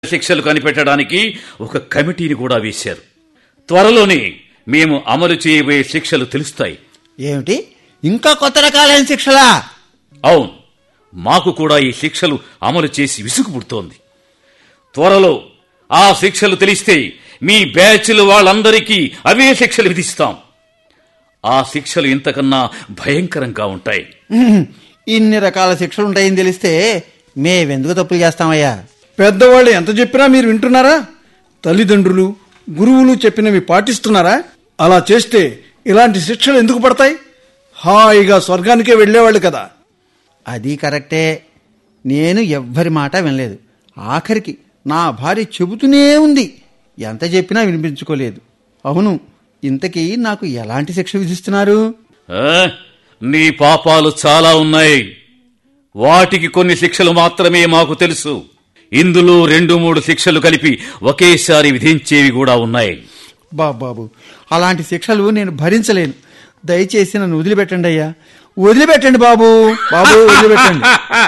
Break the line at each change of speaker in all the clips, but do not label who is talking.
శిక్షలు కనిపెట్టడానికి ఒక కమిటీని కూడా వేశారు త్వరలోనే మేము అమలు చేయబోయే శిక్షలు తెలుస్తాయి
ఏమిటి ఇంకా కొత్త రకాలైన శిక్షలా
అవును మాకు కూడా ఈ శిక్షలు అమలు చేసి విసుగు పుడుతోంది త్వరలో ఆ శిక్షలు తెలిస్తే మీ బ్యాచ్లు వాళ్ళందరికీ అవే శిక్షలు విధిస్తాం ఆ శిక్షలు ఇంతకన్నా భయంకరంగా ఉంటాయి
ఉహుం, ఇన్ని రకాల శిక్షలు ఉంటాయని తెలిస్తే మేవెందుకు తప్పులు చేస్తామయ్యా
పెద్దవాళ్ళు ఎంత చెప్పినా మీరు వింటున్నారా తల్లిదండ్రులు గురువులు చెప్పినవి పాటిస్తున్నారా అలా చేస్తే ఇలాంటి శిక్షలు ఎందుకు పడతాయి హాయిగా స్వర్గానికే వెళ్ళేవాళ్ళు కదా
అది కరెక్టే నేను ఎవ్వరి మాట వినలేదు ఆఖరికి నా భార్య చెబుతూనే ఉంది ఎంత చెప్పినా వినిపించుకోలేదు అవును ఇంతకీ నాకు ఎలాంటి శిక్ష విధిస్తున్నారు
ఆ? నీ పాపాలు చాలా ఉన్నాయి వాటికి కొన్ని శిక్షలు మాత్రమే మాకు తెలుసు ఇందులో రెండు మూడు శిక్షలు కలిపి ఒకేసారి విధించేవి కూడా ఉన్నాయి
బాబాబు అలాంటి శిక్షలు నేను భరించలేను దయచేసి నన్ను వదిలిపెట్టండి అయ్యా వదిలిపెట్టండి బాబు బాబు వదిలిపెట్టండి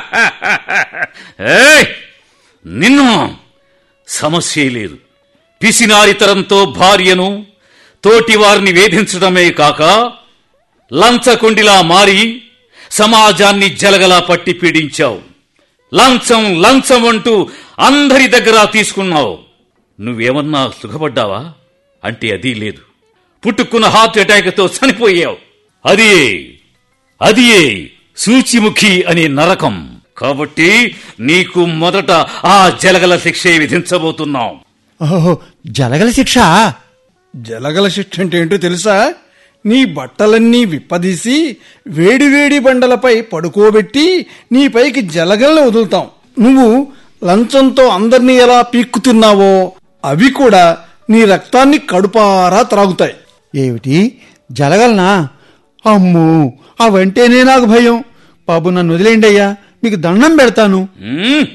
ఏయ్! నిన్ను సమస్య లేదు పిసినారితరంతో భార్యను తోటి వారిని వేధించడమే కాక లంచకొండిలా మారి సమాజాన్ని జలగలా పట్టి పీడించావు లంచం లంచం అంటూ అందరి దగ్గర తీసుకున్నావు నువ్వేమన్నా సుఖపడ్డావా అంటే అది లేదు పుట్టుకున్న హార్ట్ అటాక్తో చనిపోయావు అది అది సూచిముఖి అనే నరకం కాబట్టి నీకు మొదట ఆ జలగల శిక్షే విధించబోతున్నాం
ఓహో జలగల శిక్ష
జలగల శిక్ష అంటే ఏంటో తెలుసా నీ బట్టలన్నీ విప్పదీసి వేడివేడి బండలపై పడుకోబెట్టి నీ పైకి జలగలను వదులుతాం నువ్వు లంచంతో అందరినీ ఎలా పీక్కుతున్నావో అవి కూడా నీ రక్తాన్ని కడుపారా త్రాగుతాయి
ఏమిటి జలగలనా అమ్మో అవంటేనే నాకు భయం బాబు నన్ను వదిలేండి అయ్యా మీకు దండం పెడతాను
మ్మ్?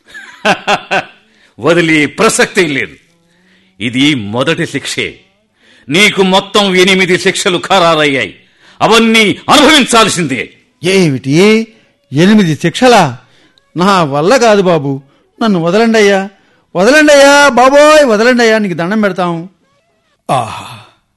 వదిలే ప్రసక్తి లేదు ఇది మొదటి శిక్షే నీకు మొత్తం ఎనిమిది శిక్షలు ఖరారయ్యాయి అవన్నీ అనుభవించాల్సిందే
ఏమిటి ఎనిమిది శిక్షలా నా వల్ల కాదు బాబు నన్ను వదలండి అయ్యా వదలండి అయ్యా బాబోయ్ వదలండి అయ్యా నీకు దండం పెడతాం
ఆహా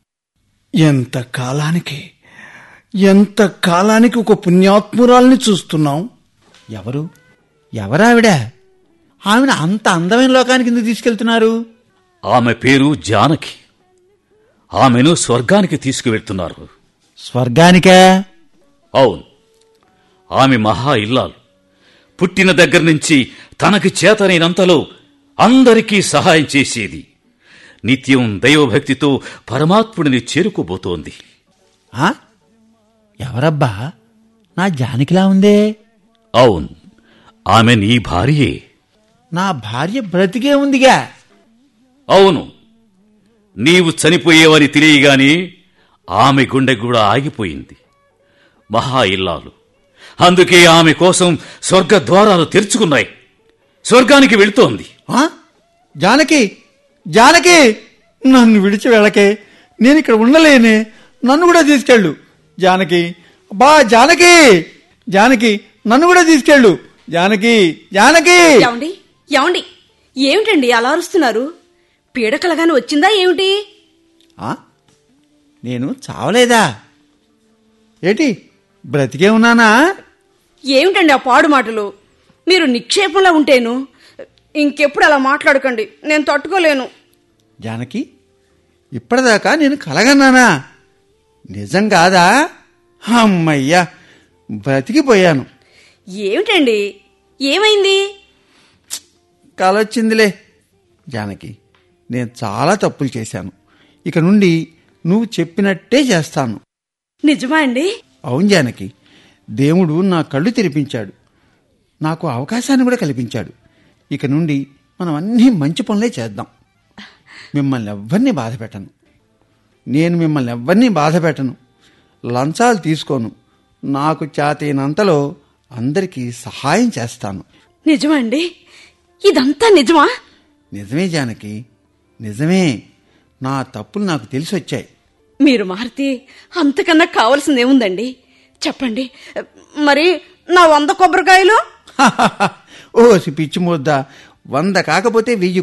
ఎంత కాలానికి ఎంత కాలానికి ఒక పుణ్యాత్మురాల్ని చూస్తున్నాం
ఎవరు ఎవరావిడ ఆమెను అంత అందమైన లోకానికి ఎందుకు తీసుకెళ్తున్నారు
ఆమె పేరు జానకి ఆమెను స్వర్గానికి తీసుకువెళ్తున్నారు
స్వర్గానికా
అవును ఆమె మహా ఇల్లాలు పుట్టిన దగ్గర నుంచి తనకి చేతనైనంతలో అందరికీ సహాయం చేసేది నిత్యం దైవభక్తితో పరమాత్ముడిని చేరుకోబోతోంది
ఆ? ఎవరబ్బా నా జానకిలా ఉందే
అవును ఆమె నీ భార్యే
నా భార్య బ్రతికే ఉందిగా
అవును నీవు చనిపోయేవని తెలియగానే ఆమె గుండె కూడా ఆగిపోయింది మహా ఇల్లాలు అందుకే ఆమె కోసం స్వర్గ ద్వారాలు తెరుచుకున్నాయి స్వర్గానికి వెళ్తోంది
ఆ? జానకి జానకి నన్ను విడిచి వెళ్ళకే నేను ఇక్కడ ఉండలేనే నన్ను కూడా తీసుకెళ్ళు జానకి బా జానకి జానకి నన్ను కూడా తీసుకెళ్ళు జానకి జానకి
ఏమండి ఏమండి ఏమిటండి అలా అరుస్తున్నారు పీడకలగాని వచ్చిందా ఏమిటి
ఆ? నేను చావలేదా ఏటి బ్రతికే ఉన్నానా
ఏమిటండి ఆ పాడు మాటలు మీరు నిక్షేపంలో ఉంటేను ఇంకెప్పుడు అలా మాట్లాడకండి నేను తట్టుకోలేను
జానకి ఇప్పటిదాకా నేను కలగన్నానా నిజం కాదా అమ్మయ్యా బ్రతికిపోయాను
ఏమిటండి ఏమైంది
కలొచ్చిందిలే జానకి నేను చాలా తప్పులు చేశాను ఇక నుండి నువ్వు చెప్పినట్టే చేస్తాను
నిజమా అండి
అవును జానకి దేవుడు నా కళ్ళు తెరిపించాడు నాకు అవకాశాన్ని కూడా కల్పించాడు ఇక నుండి మనం అన్నీ మంచి పనులే చేద్దాం మిమ్మల్ని ఎవ్వరినీ బాధ పెట్టను నేను మిమ్మల్ని ఎవ్వరినీ బాధ పెట్టను లంచాలు తీసుకోను నాకు చేతైనంతలో అందరికీ సహాయం చేస్తాను
నిజమా అండి ఇదంతా నిజమా
నిజమే జానకి నిజమే నా తప్పులు నాకు తెలిసి వచ్చాయి
మీరు మారితే అంతకన్నా కావలసిందేముందండి చెప్పండి మరి నా వంద కొబ్బరికాయలు
ఓ పిచ్చి ముద్ద వంద కాకపోతే వెయ్యి